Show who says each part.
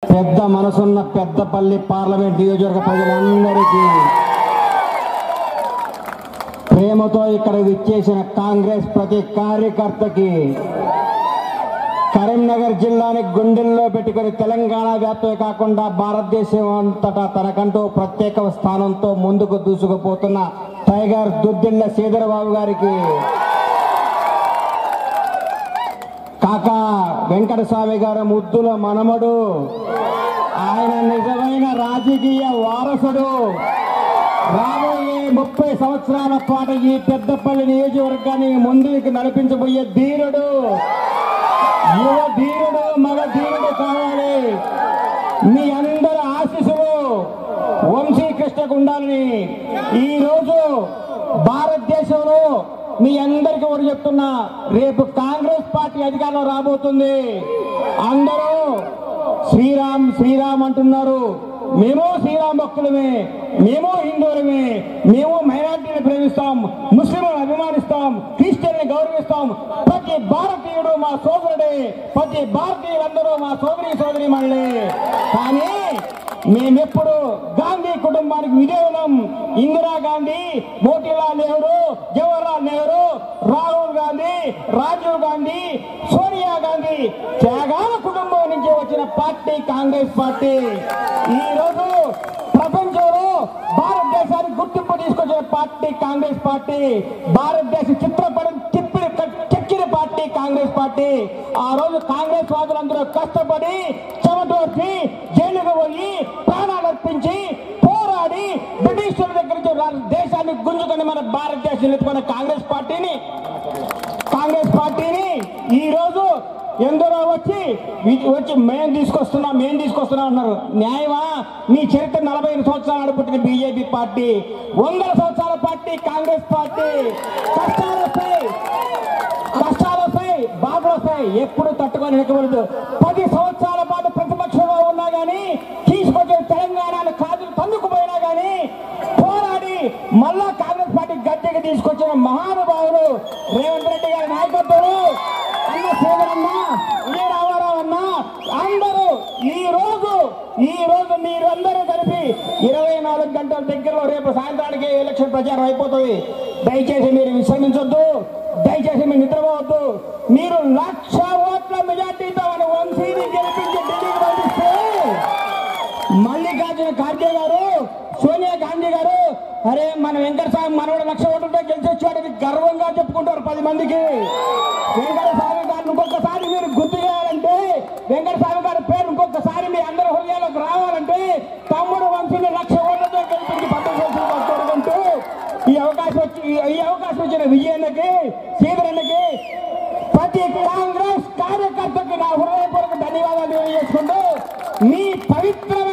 Speaker 1: పెద్ద మనసున్న పెద్దపల్లి పార్లమెంట్ నియోజకవర్గ ప్రజలందరికీ ప్రేమతో ఇక్కడ విచ్చేసిన కాంగ్రెస్ ప్రతి కార్యకర్తకి కరీంనగర్ జిల్లాని గుండెల్లో పెట్టుకుని తెలంగాణ వ్యాప్తమే కాకుండా భారతదేశం అంతటా తనకంటూ ప్రత్యేక స్థానంతో ముందుకు దూసుకుపోతున్న టైగర్ దుద్దిళ్ళ శ్రీధరబాబు గారికి కాకా వెంకటస్వామి గారి ముద్దుల మనమడు ఆయన నిజమైన రాజకీయ వారసుడు రాబోయే ముప్పై సంవత్సరాల పాటు ఈ పెద్దపల్లి నియోజకవర్గాన్ని ముందుకు నడిపించబోయే ధీరుడు యువ ధీరుడు మగ ధీరుడు కావాలి మీ అందరి ఆశీస్సులు వంశీకృష్ణకు ఉండాలని ఈ రోజు భారతదేశంలో మీ అందరికీ ఒకటి చెప్తున్నా రేపు కాంగ్రెస్ పార్టీ అధికారంలో రాబోతుంది అందరూ శ్రీరామ్ శ్రీరామ్ అంటున్నారు మేము శ్రీరామ్ భక్తులమే మేము హిందువులమే మేము మైనార్టీని ప్రేమిస్తాం ముస్లింలను అభిమానిస్తాం క్రిస్టియన్ని గౌరవిస్తాం ప్రతి భారతీయుడు మా సోదరుడే ప్రతి భారతీయులందరూ మా సోదరి సోదరి మళ్ళీ కానీ మేమెప్పుడు గాంధీ కుటుంబానికి విధేయులం ఇందిరాగాంధీ మోతీలాల్ నెహ్రూ జవహర్లాల్ నెహ్రూ రాహుల్ గాంధీ రాజీవ్ గాంధీ సోనియా గాంధీ త్యాగాల కుటుంబం నుంచి వచ్చిన పార్టీ కాంగ్రెస్ పార్టీ ఈ రోజు ప్రపంచంలో భారతదేశానికి గుర్తింపు తీసుకొచ్చిన పార్టీ కాంగ్రెస్ పార్టీ భారతదేశ చిత్రపటం తిప్పి చెక్కిన పార్టీ కాంగ్రెస్ పార్టీ ఆ రోజు కాంగ్రెస్ వాదులందరూ కష్టపడి చెమటోర్చి జైలుకు పోయి ప్రాణాలు అర్పించి పోరాడి బ్రిటిషుల దగ్గర నుంచి రా- దేశాన్ని గుంజుకొని మన భారతదేశం ఎత్తుకున్న కాంగ్రెస్ పార్టీని కాంగ్రెస్ పార్టీని ఈ రోజు ఎందరో వచ్చి వి- వచ్చి మేం తీసుకొస్తున్నాం మేం తీసుకొస్తున్నాం అన్నారు న్యాయమా మీ చరిత్ర నలభై ఐదు సంవత్సరాలు నడుపుతున్న బీజేపీ పార్టీ వందల సంవత్సరాల పార్టీ కాంగ్రెస్ పార్టీ కష్టాలు వస్తాయి కష్టాలు వస్తాయి బాధలు వస్తాయి ఎప్పుడు తట్టుకొని నిలకూడదు పది సంవత్సరాల పాటు ప్రతిపక్షంలో ఉన్నా గానీ తీసుకొచ్చిన తెలంగాణను కాదు తన్నుకుపోయినా గానీ పోరాడి మళ్ళా కాంగ్రెస్ పార్టీ గద్దెకి తీసుకొచ్చిన మహానుభావులు రేవంత్ రెడ్డి గారి నాయకత్వంలో అన్న సోదరన్న ఏ రామారావు అన్న అందరూ ఈ రోజు ఈ రోజు మీరందరూ కలిపి ఇరవై నాలుగు గంటల దగ్గరలో రేపు సాయంత్రానికి ఎలక్షన్ ప్రచారం అయిపోతుంది దయచేసి మీరు విశ్రమించొద్దు దయచేసి మీరు నిద్రపోవద్దు మీరు లక్ష ఓట్ల మెజార్టీతో మన వంశీని గెలిపించి ఢిల్లీకి పంపిస్తే మల్లికార్జున ఖార్గే గారు సోనియా గాంధీ గారు అరే మన వెంకట స్వామి మనవడు లక్ష ఓట్లతో గెలిచి వచ్చాడని గర్వంగా చెప్పుకుంటారు పది మందికి వెంకట స్వామి గారిని ఇంకొకసారి మీరు గుర్తు చేయాలంటే వెంకట స్వామి గారి పేరు ఇంకొకసారి మీ అందరి హృదయాలకు రావాలంటే తమ్ముడు వంశీని లక్ష ఓట్లతో గెలిపించి పట్టణ కోరుకుంటూ ఈ అవకాశం వచ్చి ఈ అవకాశం వచ్చిన విజయన్నకి శ్రీధరన్నకి ప్రతి కాంగ్రెస్ కార్యకర్తకి నా హృదయపూర్వక ధన్యవాదాలు తెలియజేసుకుంటూ మీ పవిత్రమైన